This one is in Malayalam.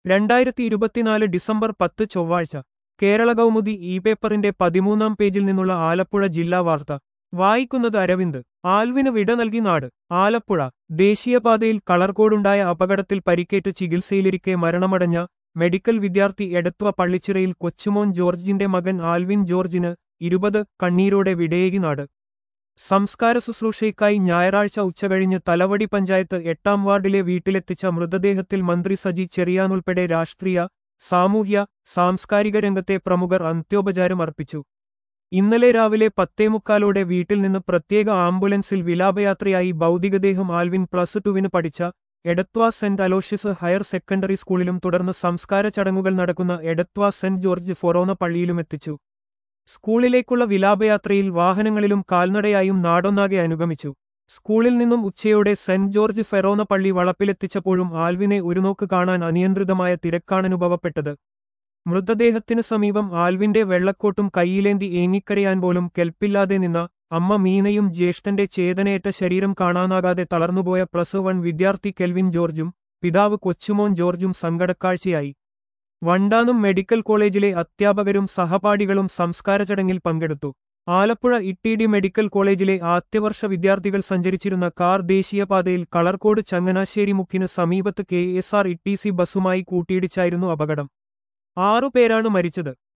രണ്ടായിരത്തി ഇരുപത്തിനാല് ഡിസംബർ പത്ത് ചൊവ്വാഴ്ച കേരള കൗമുദി ഇ പേപ്പറിന്റെ പതിമൂന്നാം പേജിൽ നിന്നുള്ള ആലപ്പുഴ ജില്ലാ വാർത്ത വായിക്കുന്നത് അരവിന്ദ് ആൽവിന് വിട നൽകി നാട് ആലപ്പുഴ ദേശീയപാതയിൽ കളർകോടുണ്ടായ അപകടത്തിൽ പരിക്കേറ്റ് ചികിത്സയിലിരിക്കെ മരണമടഞ്ഞ മെഡിക്കൽ വിദ്യാർത്ഥി എടത്വ പള്ളിച്ചിറയിൽ കൊച്ചുമോൻ ജോർജിന്റെ മകൻ ആൽവിൻ ജോർജിന് ഇരുപത് കണ്ണീരോടെ വിടയേകി നാട് സംസ്കാര ശുശ്രൂഷയ്ക്കായി ഞായറാഴ്ച ഉച്ചകഴിഞ്ഞ് തലവടി പഞ്ചായത്ത് എട്ടാം വാർഡിലെ വീട്ടിലെത്തിച്ച മൃതദേഹത്തിൽ മന്ത്രി സജി ചെറിയാനുൾപ്പെടെ രാഷ്ട്രീയ സാമൂഹ്യ സാംസ്കാരിക രംഗത്തെ പ്രമുഖർ അന്ത്യോപചാരം അർപ്പിച്ചു ഇന്നലെ രാവിലെ പത്തേമുക്കാലോടെ വീട്ടിൽ നിന്ന് പ്രത്യേക ആംബുലൻസിൽ വിലാപയാത്രയായി ഭൗതികദേഹം ആൽവിൻ പ്ലസ് ടുവിന് പഠിച്ച Edathua saint Aloysius higher secondary സ്കൂളിലും തുടർന്ന് സംസ്കാര ചടങ്ങുകൾ നടക്കുന്ന എടത്വ സെന്റ് ജോർജ് ഫൊറോന പള്ളിയിലും എത്തിച്ചു സ്കൂളിലേക്കുള്ള വിലാപയാത്രയിൽ വാഹനങ്ങളിലും കാൽനടയായും നാടൊന്നാകെ അനുഗമിച്ചു സ്കൂളിൽ നിന്നും ഉച്ചയോടെ സെന്റ് ജോർജ് ഫെറോന പള്ളി വളപ്പിലെത്തിച്ചപ്പോഴും ആൽവിനെ ഒരു നോക്ക് കാണാൻ അനിയന്ത്രിതമായ തിരക്കാണനുഭവപ്പെട്ടത് മൃതദേഹത്തിനു സമീപം ആൽവിന്റെ വെള്ളക്കോട്ടും കൈയിലേന്തി ഏങ്ങിക്കരയാൻ പോലും കെൽപ്പില്ലാതെ നിന്ന അമ്മ മീനയും ജ്യേഷ്ഠന്റെ ചേതനയേറ്റ ശരീരം കാണാനാകാതെ തളർന്നുപോയ പ്ലസ് വൺ വിദ്യാർത്ഥി കെൽവിൻ ജോർജും പിതാവ് കൊച്ചുമോൻ ജോർജും സങ്കടക്കാഴ്ചയായി വണ്ടാനം മെഡിക്കൽ കോളേജിലെ അധ്യാപകരും സഹപാഠികളും സംസ്കാര ചടങ്ങിൽ പങ്കെടുത്തു ആലപ്പുഴ ഇട്ടിഡി മെഡിക്കൽ കോളേജിലെ ആദ്യവർഷ വിദ്യാർത്ഥികൾ സഞ്ചരിച്ചിരുന്ന കാർ ദേശീയപാതയിൽ കളർകോട് ചങ്ങനാശ്ശേരി മുക്കിന് സമീപത്ത് K S R E T C ബസ്സുമായി കൂട്ടിയിടിച്ചായിരുന്നു അപകടം ആറുപേരാണ് മരിച്ചത്